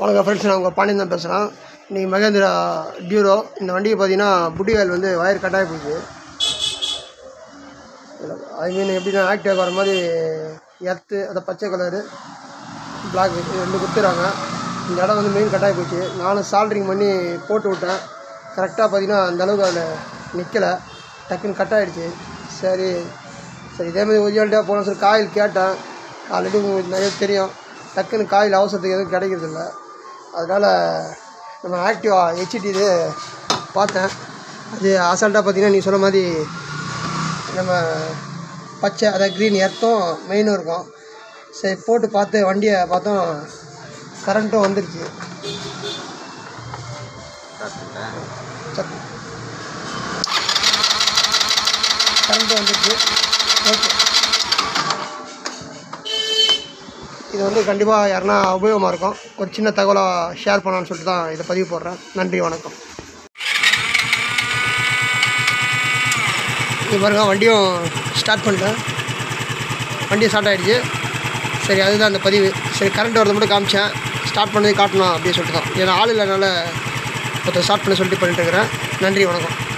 வணக்கம் ஃப்ரெண்ட்ஸ் நான் உங்கள் பாண்டியன் தான் பேசுகிறேன் இன்றைக்கி மகேந்திரா டியூரோ இந்த வண்டியை பார்த்தீங்கன்னா புட்டி ஆயில் வந்து வயர் கட்டாகி போச்சு ஐ மீன் எப்படின்னா ஆக்டிவ் வர மாதிரி எர்த்து அந்த பச்சை கலரு பிளாக் ரெண்டு கொடுத்துறாங்க இந்த இடம் வந்து மெயின் கட்டாகி போச்சு நானும் சால்ட்ரிங் பண்ணி போட்டு விட்டேன் கரெக்டாக பார்த்தீங்கன்னா அந்த அளவுக்கு அதில் நிற்கலை டக்குன்னு கட் ஆகிடுச்சு சரி சரி இதேமாதிரி ஒரிஜினாலிட்டியாக போன சொல்லி காயில் கேட்டேன் ஆல்ரெடி உங்களுக்கு நிறைய தெரியும் டக்குன்னு காயில் அவசரத்துக்கு எதுவும் கிடைக்கிறதில்ல அதனால் நம்ம ஆக்டிவா ஹெச்டி இது பார்த்தேன் அது அசால்ட்டாக பார்த்தீங்கன்னா நீ சொன்ன மாதிரி நம்ம பச்சை அதாவது க்ரீன் எர்த்தும் மெயினும் இருக்கும் சரி போட்டு பார்த்து வண்டியை பார்த்தோம் கரண்ட்டும் வந்துருச்சு சத் கரண்ட்டும் வந்துருச்சு ஓகே இது வந்து கண்டிப்பாக யாருன்னா உபயோகமாக இருக்கும் ஒரு சின்ன தகவலாக ஷேர் பண்ணலான்னு சொல்லிட்டு தான் இதை பதிவு போடுறேன் நன்றி வணக்கம் இது பாருங்க வண்டியும் ஸ்டார்ட் பண்ணிட்டேன் வண்டி ஸ்டார்ட் ஆகிடுச்சு சரி அதுதான் அந்த பதிவு சரி கரண்ட் வரது மட்டும் காமிச்சேன் ஸ்டார்ட் பண்ணி காட்டணும் அப்படின்னு சொல்லிட்டு தான் ஏன்னா ஆள் இல்லைனால ஒருத்தர் ஸ்டார்ட் பண்ண சொல்லிட்டு பண்ணிட்டு இருக்கிறேன் நன்றி வணக்கம்